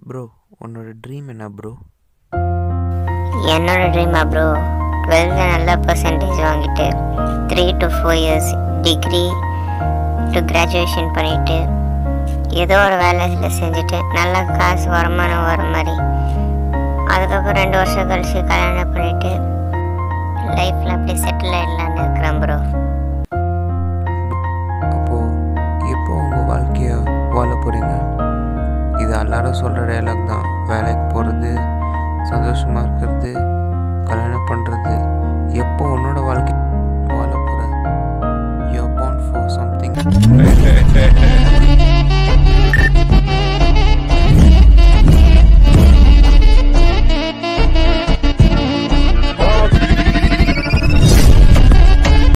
bro உன்னோட dream என்ன bro என்னோட ட்ரீமா ப்ரோ டுவெல்த்தில் நல்ல பர்சன்டேஜ் வாங்கிட்டு three to four years degree to graduation பண்ணிவிட்டு ஏதோ ஒரு வேலையில் செஞ்சுட்டு நல்ல காசு வருமானம் வர மாதிரி அதுக்கப்புறம் ரெண்டு வருஷம் கழிச்சு கல்யாணம் பண்ணிவிட்டு லைஃப்பில் அப்படியே செட்டில் ஆகிடலான்னு இருக்கிறேன் ப்ரோ அப்போது எப்போ உங்கள் வாழ்க்கையை வாழ போகிறீங்க இது எல்லாரும் சொல்கிற டைலாக் தான் வேலைக்கு போகிறது சந்தோஷமாக இருக்கிறது கல்யாணம் பண்ணுறது எப்போ உன்னோட வாழ்க்கை வாழ போகிற யூ பாண்ட் ஃபார் சம்திங்